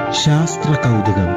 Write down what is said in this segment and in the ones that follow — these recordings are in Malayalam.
ശാസ്ത്ര കൗതുകം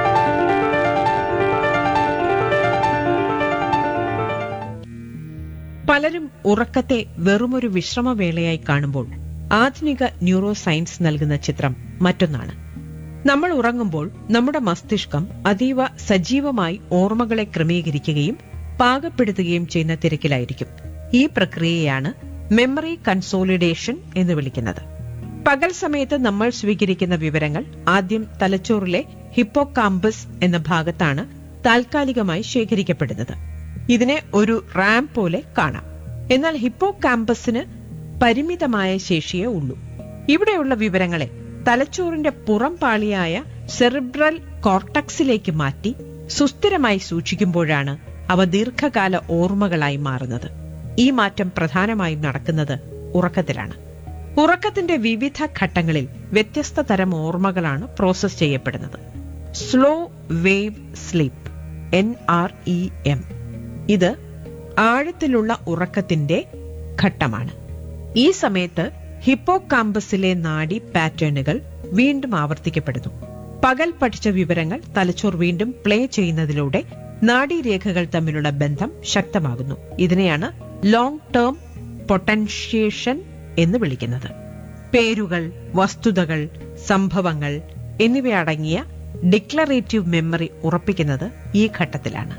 പലരും ഉറക്കത്തെ വെറുമൊരു വിശ്രമവേളയായി കാണുമ്പോൾ ആധുനിക ന്യൂറോ സയൻസ് നൽകുന്ന ചിത്രം മറ്റൊന്നാണ് നമ്മൾ ഉറങ്ങുമ്പോൾ നമ്മുടെ മസ്തിഷ്കം അതീവ സജീവമായി ഓർമ്മകളെ ക്രമീകരിക്കുകയും പാകപ്പെടുത്തുകയും ചെയ്യുന്ന തിരക്കിലായിരിക്കും ഈ പ്രക്രിയയാണ് മെമ്മറി കൺസോളിഡേഷൻ എന്ന് വിളിക്കുന്നത് പകൽ സമയത്ത് നമ്മൾ സ്വീകരിക്കുന്ന വിവരങ്ങൾ ആദ്യം തലച്ചോറിലെ ഹിപ്പോകാമ്പസ് എന്ന ഭാഗത്താണ് താൽക്കാലികമായി ശേഖരിക്കപ്പെടുന്നത് ഇതിനെ ഒരു റാം പോലെ കാണാം എന്നാൽ ഹിപ്പോകാമ്പസിന് പരിമിതമായ ശേഷിയേ ഉള്ളൂ ഇവിടെയുള്ള വിവരങ്ങളെ തലച്ചോറിന്റെ പുറം പാളിയായ സെറിബ്രൽ കോർട്ടക്സിലേക്ക് മാറ്റി സുസ്ഥിരമായി സൂക്ഷിക്കുമ്പോഴാണ് അവ ദീർഘകാല ഓർമ്മകളായി മാറുന്നത് ഈ മാറ്റം പ്രധാനമായും നടക്കുന്നത് ഉറക്കത്തിലാണ് ഉറക്കത്തിന്റെ വിവിധ ഘട്ടങ്ങളിൽ വ്യത്യസ്ത തരം ഓർമ്മകളാണ് പ്രോസസ് ചെയ്യപ്പെടുന്നത് slow wave sleep N R E M ഇത് ആഴത്തിലുള്ള ഉറക്കത്തിന്റെ ഘട്ടമാണ് ഈ സമയത്ത് ഹിപ്പോകാമ്പസിലെ നാഡി പാറ്റേണുകൾ വീണ്ടും ആവർത്തിക്കപ്പെടുന്നു പകൽ പഠിച്ച വിവരങ്ങൾ തലച്ചോർ വീണ്ടും പ്ലേ ചെയ്യുന്നതിലൂടെ നാഡീരേഖകൾ തമ്മിലുള്ള ബന്ധം ശക്തമാകുന്നു ഇതിനെയാണ് ലോങ് ടേം പൊട്ടൻഷ്യേഷൻ എന്ന് വിളിക്കുന്നത് പേരുകൾ വസ്തുതകൾ സംഭവങ്ങൾ എന്നിവയടങ്ങിയ ഡിക്ലറേറ്റീവ് മെമ്മറി ഉറപ്പിക്കുന്നത് ഈ ഘട്ടത്തിലാണ്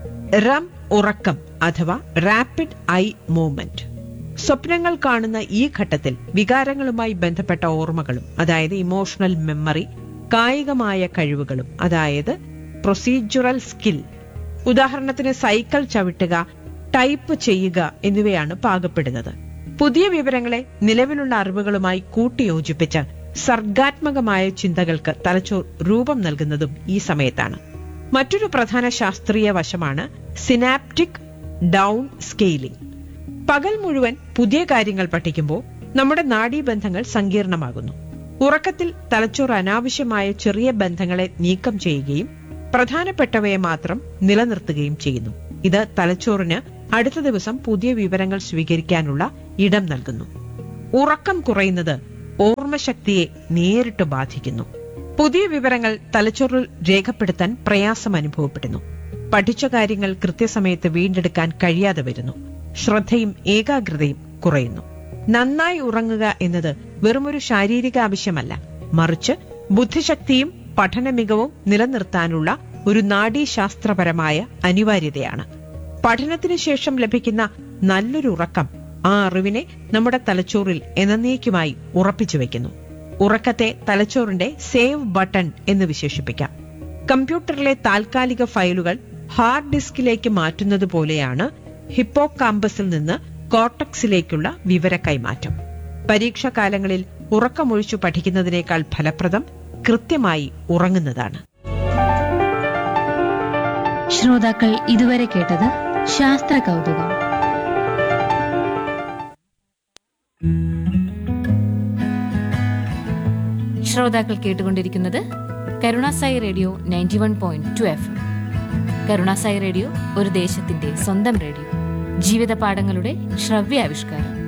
റം ഉറക്കം അഥവാ റാപ്പിഡ് ഐ മൂവ്മെന്റ് സ്വപ്നങ്ങൾ കാണുന്ന ഈ ഘട്ടത്തിൽ വികാരങ്ങളുമായി ബന്ധപ്പെട്ട ഓർമ്മകളും അതായത് ഇമോഷണൽ മെമ്മറി കായികമായ കഴിവുകളും അതായത് പ്രൊസീജറൽ സ്കിൽ ഉദാഹരണത്തിന് സൈക്കിൾ ചവിട്ടുക ടൈപ്പ് ചെയ്യുക എന്നിവയാണ് പാകപ്പെടുന്നത് പുതിയ വിവരങ്ങളെ നിലവിലുള്ള അറിവുകളുമായി കൂട്ടിയോജിപ്പിച്ച് സർഗാത്മകമായ ചിന്തകൾക്ക് തലച്ചോർ രൂപം നൽകുന്നതും ഈ സമയത്താണ് മറ്റൊരു പ്രധാന ശാസ്ത്രീയ വശമാണ് സിനാപ്റ്റിക് ഡൗൺ സ്കെയിലിംഗ് പകൽ മുഴുവൻ പുതിയ കാര്യങ്ങൾ പഠിക്കുമ്പോൾ നമ്മുടെ നാഡീബന്ധങ്ങൾ സങ്കീർണമാകുന്നു ഉറക്കത്തിൽ തലച്ചോർ അനാവശ്യമായ ചെറിയ ബന്ധങ്ങളെ നീക്കം ചെയ്യുകയും പ്രധാനപ്പെട്ടവയെ മാത്രം നിലനിർത്തുകയും ചെയ്യുന്നു ഇത് തലച്ചോറിന് അടുത്ത ദിവസം പുതിയ വിവരങ്ങൾ സ്വീകരിക്കാനുള്ള ഇടം നൽകുന്നു ഉറക്കം കുറയുന്നത് ഓർമ്മശക്തിയെ നേരിട്ട് ബാധിക്കുന്നു പുതിയ വിവരങ്ങൾ തലച്ചോറിൽ രേഖപ്പെടുത്താൻ പ്രയാസം അനുഭവപ്പെടുന്നു പഠിച്ച കാര്യങ്ങൾ കൃത്യസമയത്ത് വീണ്ടെടുക്കാൻ കഴിയാതെ വരുന്നു ശ്രദ്ധയും ഏകാഗ്രതയും കുറയുന്നു നന്നായി ഉറങ്ങുക എന്നത് വെറുമൊരു ശാരീരിക ആവശ്യമല്ല മറിച്ച് ബുദ്ധിശക്തിയും പഠന മികവും നിലനിർത്താനുള്ള ഒരു നാഡീശാസ്ത്രപരമായ അനിവാര്യതയാണ് പഠനത്തിന് ശേഷം ലഭിക്കുന്ന നല്ലൊരു ഉറക്കം ആ അറിവിനെ നമ്മുടെ തലച്ചോറിൽ എന്നേക്കുമായി ഉറപ്പിച്ചു വെക്കുന്നു ഉറക്കത്തെ തലച്ചോറിന്റെ സേവ് ബട്ടൺ എന്ന് വിശേഷിപ്പിക്കാം കമ്പ്യൂട്ടറിലെ താൽക്കാലിക ഫയലുകൾ ഹാർഡ് ഡിസ്കിലേക്ക് മാറ്റുന്നത് പോലെയാണ് ഹിപ്പോകാമ്പസിൽ നിന്ന് കോർട്ടക്സിലേക്കുള്ള വിവര കൈമാറ്റം പരീക്ഷാകാലങ്ങളിൽ ഉറക്കമൊഴിച്ചു പഠിക്കുന്നതിനേക്കാൾ ഫലപ്രദം കൃത്യമായി ഉറങ്ങുന്നതാണ് ശ്രോതാക്കൾ ഇതുവരെ കേട്ടത് ശാസ്ത്ര കൗതുകം ശ്രോതാക്കൾ കേട്ടുകൊണ്ടിരിക്കുന്നത് Karunasai radio ninety one point two F Karunasai radio ഒരു ദേശത്തിന്റെ സ്വന്തം റേഡിയോ ജീവിത പാഠങ്ങളുടെ ശ്രവ്യാവിഷ്കാരം